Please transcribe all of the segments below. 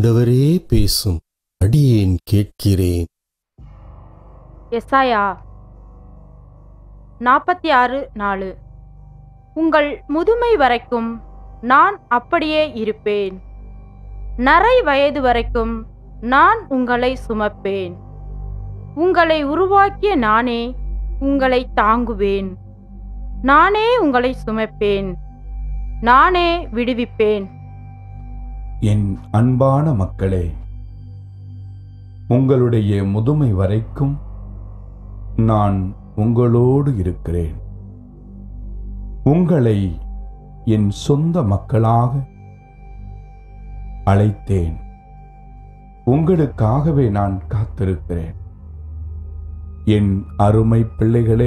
ஆண்டவரே பேசும் அடியேன் கேட்கிறேன் எஸ்ஐயா நாற்பத்தி ஆறு நாலு உங்கள் முதுமை வரைக்கும் நான் அப்படியே இருப்பேன் நரை வயது வரைக்கும் நான் உங்களை சுமப்பேன் உங்களை உருவாக்கிய நானே உங்களை தாங்குவேன் நானே உங்களை சுமப்பேன் நானே விடுவிப்பேன் என் அன்பான மக்களே உங்களுடைய முதுமை வரைக்கும் நான் உங்களோடு இருக்கிறேன் உங்களை என் சொந்த மக்களாக அழைத்தேன் உங்களுக்காகவே நான் காத்திருக்கிறேன் என் அருமை பிள்ளைகளே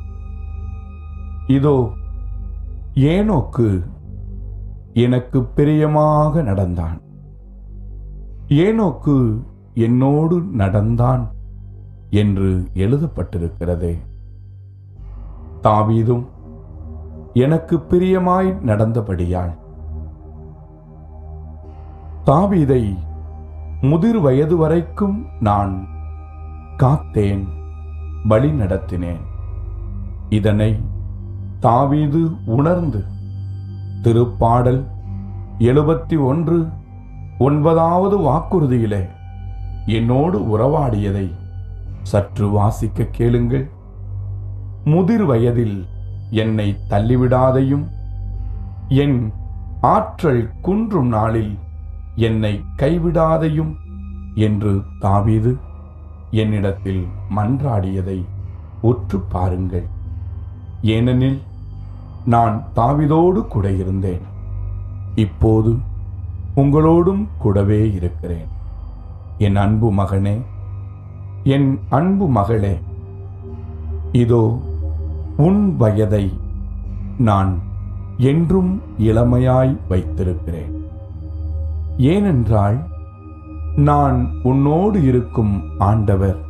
இதோ ஏனோக்கு எனக்கு பிரியமாக நடந்தான் ஏனோக்கு என்னோடு நடந்தான் என்று எழுதப்பட்டிருக்கிறதே தாவீதும் எனக்கு பிரியமாய் நடந்தபடியால் தாவீதை முதிர் வயது வரைக்கும் நான் காத்தேன் வழி நடத்தினேன் இதனை தாவீது உணர்ந்து திருப்பாடல் எழுபத்தி ஒன்று ஒன்பதாவது வாக்குறுதியிலே என்னோடு உறவாடியதை சற்று வாசிக்க கேளுங்கள் முதிர் வயதில் என்னை தள்ளிவிடாதையும் என் ஆற்றல் குன்றும் நாளில் என்னை கைவிடாதையும் என்று தாவீது என்னிடத்தில் மன்றாடியதை உற்று பாருங்கள் ஏனெனில் நான் தாவிதோடு கூட இருந்தேன் இப்போது உங்களோடும் கூடவே இருக்கிறேன் என் அன்பு மகனே என் அன்பு மகளே இதோ உன் வயதை நான் என்றும் இளமையாய் வைத்திருக்கிறேன் ஏனென்றால் நான் உன்னோடு இருக்கும் ஆண்டவர்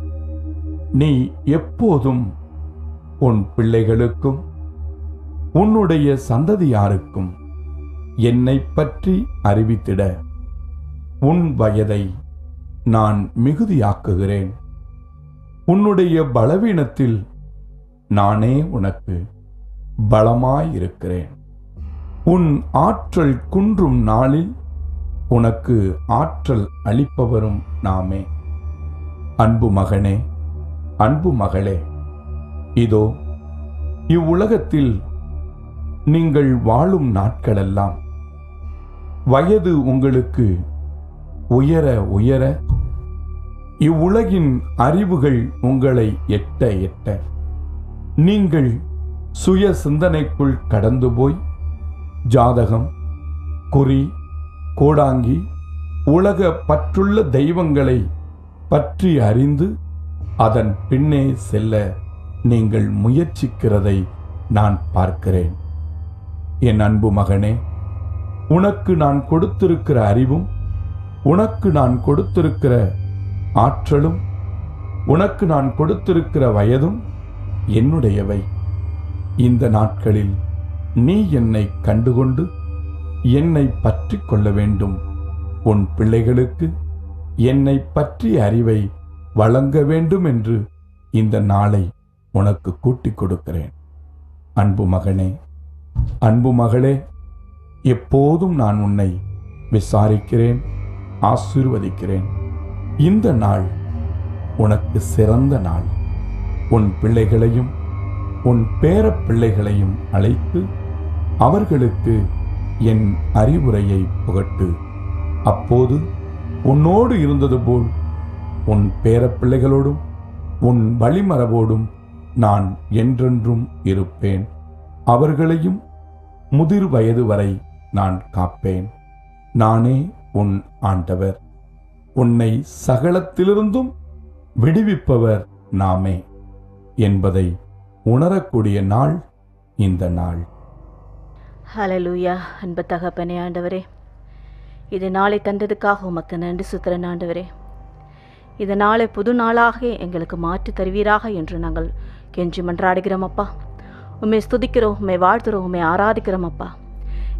நீ எப்போதும் உன் பிள்ளைகளுக்கும் உன்னுடைய சந்ததியாருக்கும் என்னை பற்றி அறிவித்திட உன் வயதை நான் மிகுதியாக்குகிறேன் உன்னுடைய பலவீனத்தில் நானே உனக்கு பலமாயிருக்கிறேன் உன் ஆற்றல் குன்றும் நாளில் உனக்கு ஆற்றல் அளிப்பவரும் நாமே அன்பு மகனே அன்பு மகளே இதோ இவ்வுலகத்தில் நீங்கள் வாழும் நாட்களெல்லாம் வயது உங்களுக்கு உயர உயர இவ்வுலகின் அறிவுகள் உங்களை எட்ட எட்ட நீங்கள் சுய சிந்தனைக்குள் கடந்து போய் ஜாதகம் குறி கோடாங்கி உலக பற்றுள்ள தெய்வங்களை பற்றி அறிந்து அதன் பின்னே செல்ல நீங்கள் முயற்சிக்கிறதை நான் பார்க்கிறேன் என் அன்பு மகனே உனக்கு நான் கொடுத்திருக்கிற அறிவும் உனக்கு நான் கொடுத்திருக்கிற ஆற்றலும் உனக்கு நான் கொடுத்திருக்கிற வயதும் என்னுடையவை இந்த நாட்களில் நீ என்னை கண்டுகொண்டு என்னை பற்றி கொள்ள வேண்டும் உன் பிள்ளைகளுக்கு என்னை பற்றிய அறிவை வழங்க வேண்டும் என்று இந்த நாளை உனக்கு கூட்டிக் கொடுக்கிறேன் அன்பு மகனே அன்பு மகளே எப்போதும் நான் உன்னை விசாரிக்கிறேன் ஆசீர்வதிக்கிறேன் இந்த நாள் உனக்கு சிறந்த நாள் உன் பிள்ளைகளையும் உன் பேரப் பிள்ளைகளையும் அழைத்து அவர்களுக்கு என் அறிவுரையை புகட்டு அப்போது உன்னோடு இருந்தது போல் உன் பேரப் பிள்ளைகளோடும் உன் வழிமரபோடும் நான் என்றென்றும் இருப்பேன் அவர்களையும் முதிர் வயது வரை நான் காப்பேன் நானே உன் ஆண்டவர் உன்னை சகலத்திலிருந்தும் விடுவிப்பவர் நாமே என்பதை உணரக்கூடிய நாள் இந்த நாள் ஹalleluya அன்பு தகப்பனே ஆண்டவரே இது நாளை தந்ததுக்காக உமக்கு நன்றி சுத்திரன் ஆண்டவரே இது நாளை புது நாளாக எங்களுக்கு மாற்றி தருவீராக என்று நாங்கள் கெஞ்சி மன்றாடுகிறோம் அப்பா உம்மை ஸ்துதிக்கிறோம் உம்மை வாழ்த்துறோம் உம்மை ஆராதிக்கிறோம் அப்பா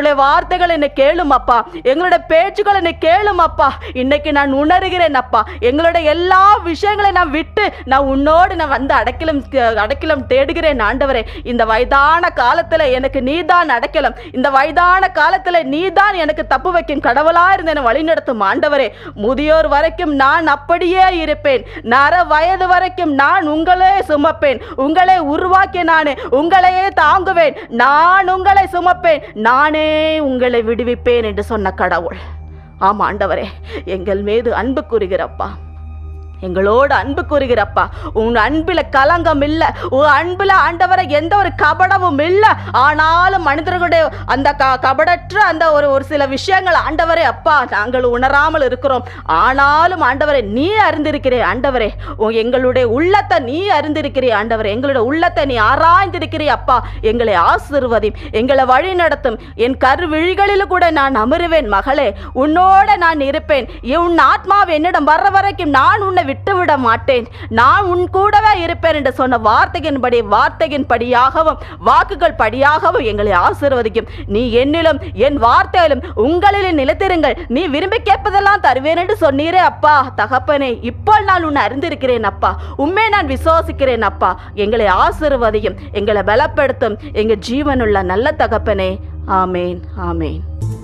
எங்களுடைய வார்த்தைகள் என்னை கேளும் அப்பா எங்களுடைய பேச்சுகள் என்னை கேளும் அப்பா இன்னைக்கு நான் உணர்கிறேன் அப்பா எங்களுடைய எல்லா விஷயங்களையும் நான் விட்டு நான் உன்னோடு நான் வந்து அடைக்கலம் அடைக்கலம் தேடுகிறேன் ஆண்டவரே இந்த வயதான காலத்துல எனக்கு நீதான் அடைக்கலம் இந்த வயதான காலத்துல நீதான் எனக்கு தப்பு வைக்கும் கடவுளா இருந்து என்னை வழிநடத்தும் ஆண்டவரே முதியோர் வரைக்கும் நான் அப்படியே இருப்பேன் நர வயது வரைக்கும் நான் உங்களே சுமப்பேன் உங்களை உருவாக்கிய நானே உங்களையே தாங்குவேன் நான் உங்களை சுமப்பேன் நானே உங்களை விடுவிப்பேன் என்று சொன்ன கடவுள் ஆமா ஆண்டவரே எங்கள் மீது அன்பு கூறுகிறப்பா எங்களோடு அன்பு கூறுகிறப்பா உன் அன்பில் கலங்கம் இல்லை உன் அன்பில் ஆண்டவரை எந்த ஒரு கபடமும் இல்லை ஆனாலும் மனிதர்களுடைய அந்த க கபடற்ற அந்த ஒரு ஒரு சில விஷயங்கள் ஆண்டவரே அப்பா நாங்கள் உணராமல் இருக்கிறோம் ஆனாலும் ஆண்டவரை நீ அறிந்திருக்கிறே ஆண்டவரே உன் எங்களுடைய உள்ளத்தை நீ அறிந்திருக்கிறே ஆண்டவரே எங்களுடைய உள்ளத்தை நீ ஆராய்ந்திருக்கிறே அப்பா எங்களை ஆசிர்வதி எங்களை வழி நடத்தும் என் கருவிழிகளில் கூட நான் அமருவேன் மகளே உன்னோட நான் இருப்பேன் உன் ஆத்மாவை என்னிடம் வர்ற வரைக்கும் நான் உன்னை விட்டுவிட மாட்டேன் நான் உன் கூடவே இருப்பேன் என்று சொன்ன வார்த்தையின்படி வார்த்தையின் படியாகவும் வாக்குகள் படியாகவும் எங்களை ஆசீர்வதிக்கும் நீ என்னிலும் என் வார்த்தையிலும் உங்களில் நிலைத்திருங்கள் நீ விரும்பி கேட்பதெல்லாம் தருவேன் என்று சொன்னீரே அப்பா தகப்பனே இப்போ நான் உன்னை அறிந்திருக்கிறேன் அப்பா உண்மை நான் விசுவாசிக்கிறேன் அப்பா எங்களை ஆசீர்வதியும் எங்களை பலப்படுத்தும் எங்கள் ஜீவனுள்ள நல்ல தகப்பனே ஆமேன் ஆமேன்